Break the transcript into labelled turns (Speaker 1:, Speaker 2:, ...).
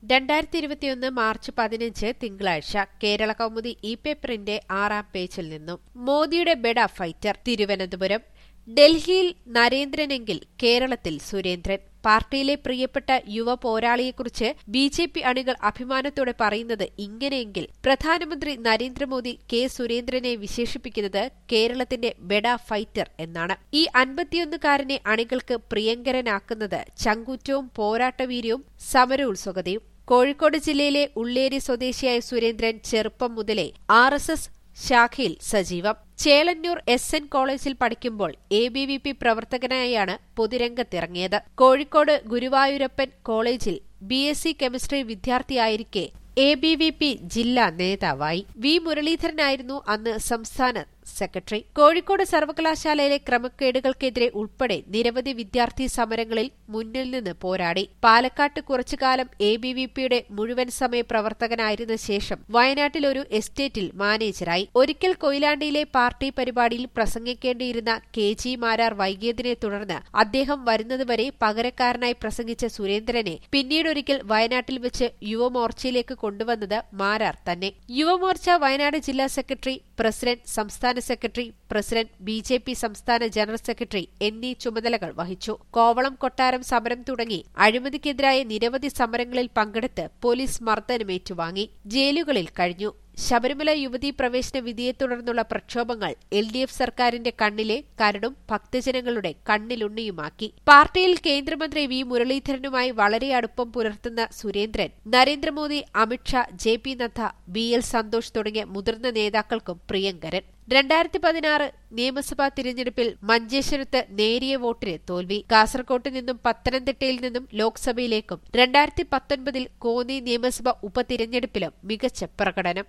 Speaker 1: രണ്ടായിരത്തി ഇരുപത്തിയൊന്ന് മാർച്ച് പതിനഞ്ച് തിങ്കളാഴ്ച കേരള കൗമുദി ഇ പേപ്പറിന്റെ ആറാം പേജിൽ നിന്നും മോദിയുടെ ബെഡ ഫൈറ്റർ തിരുവനന്തപുരം ഡൽഹിയിൽ നരേന്ദ്രനെങ്കിൽ കേരളത്തിൽ സുരേന്ദ്രൻ പാർട്ടിയിലെ പ്രിയപ്പെട്ട യുവ പോരാളിയെക്കുറിച്ച് ബി ജെ പി അണികൾ അഭിമാനത്തോടെ പറയുന്നത് ഇങ്ങനെയെങ്കിൽ പ്രധാനമന്ത്രി നരേന്ദ്രമോദി കെ സുരേന്ദ്രനെ വിശേഷിപ്പിക്കുന്നത് കേരളത്തിന്റെ ബെഡ ഫൈറ്റർ എന്നാണ് ഈ അൻപത്തിയൊന്നുകാരനെ അണികൾക്ക് പ്രിയങ്കരനാക്കുന്നത് ചങ്കൂറ്റവും പോരാട്ടവീര്യവും സമരോത്സുകതയും കോഴിക്കോട് ജില്ലയിലെ ഉള്ളേരി സ്വദേശിയായ സുരേന്ദ്രൻ ചെറുപ്പം മുതലേ ആർ എസ് എസ് ശാഖയിൽ സജീവം ചേളന്നൂർ എസ് എൻ കോളേജിൽ പഠിക്കുമ്പോൾ എ ബി വി പി പ്രവർത്തകനായാണ് പൊതുരംഗത്തിറങ്ങിയത് കോഴിക്കോട് ഗുരുവായൂരപ്പൻ കോളേജിൽ ബി എസ് സി കെമിസ്ട്രി വിദ്യാർത്ഥിയായിരിക്കെ എ ബി വി പി ജില്ലാ നേതാവായി വി മുരളീധരനായിരുന്നു അന്ന് സംസ്ഥാന സെക്രട്ടറി കോഴിക്കോട് സർവകലാശാലയിലെ ക്രമക്കേടുകൾക്കെതിരെ ഉൾപ്പെടെ നിരവധി വിദ്യാർത്ഥി സമരങ്ങളിൽ മുന്നിൽ നിന്ന് പോരാടി പാലക്കാട്ട് കുറച്ചുകാലം എ ബി വി പിയുടെ മുഴുവൻ സമയ പ്രവർത്തകനായിരുന്ന ശേഷം വയനാട്ടിൽ ഒരു എസ്റ്റേറ്റിൽ മാനേജരായി ഒരിക്കൽ കൊയിലാണ്ടിയിലെ പാർട്ടി പരിപാടിയിൽ പ്രസംഗിക്കേണ്ടിയിരുന്ന കെ ജി മാരാർ വൈകിയതിനെ തുടർന്ന് അദ്ദേഹം വരുന്നതുവരെ പകരക്കാരനായി പ്രസംഗിച്ച സുരേന്ദ്രനെ പിന്നീടൊരിക്കൽ വയനാട്ടിൽ വെച്ച് യുവമോർച്ചയിലേക്ക് കൊണ്ടുവന്നത് മാരാർ തന്നെ യുവമോർച്ച വയനാട് ജില്ലാ സെക്രട്ടറി പ്രസിഡന്റ് സംസ്ഥാന secretary president B J P സംസ്ഥാന ജനറൽ സെക്രട്ടറി എന്നീ ചുമതലകൾ വഹിച്ചു കോവളം കൊട്ടാരം സമരം തുടങ്ങി അഴിമതിക്കെതിരായ നിരവധി സമരങ്ങളിൽ പങ്കെടുത്ത് പോലീസ് മർദ്ദനമേറ്റുവാങ്ങി ജയിലുകളിൽ കഴിഞ്ഞു ശബരിമല യുവതീ പ്രവേശന വിധിയെ തുടർന്നുള്ള പ്രക്ഷോഭങ്ങൾ എൽ ഡി എഫ് സർക്കാരിന്റെ കണ്ണിലെ കരടും ഭക്തജനങ്ങളുടെ കണ്ണിലുണ്ണിയുമാക്കി പാർട്ടിയിൽ കേന്ദ്രമന്ത്രി വി മുരളീധരനുമായി വളരെ അടുപ്പം പുലർത്തുന്ന Surendran Narendra Modi Amit Shah J P Nadda B L Santhosh തുടങ്ങിയ മുതിർന്ന നേതാക്കൾക്കും പ്രിയങ്കരൻ രണ്ടായിരത്തി പതിനാറ് നിയമസഭാ തിരഞ്ഞെടുപ്പിൽ മഞ്ചേശ്വരത്ത് നേരിയ വോട്ടിന് തോൽവി കാസർകോട്ട് നിന്നും പത്തനംതിട്ടയിൽ നിന്നും ലോക്സഭയിലേക്കും രണ്ടായിരത്തി പത്തൊൻപതിൽ കോന്നി നിയമസഭ ഉപതിരഞ്ഞെടുപ്പിലും മികച്ച പ്രകടനം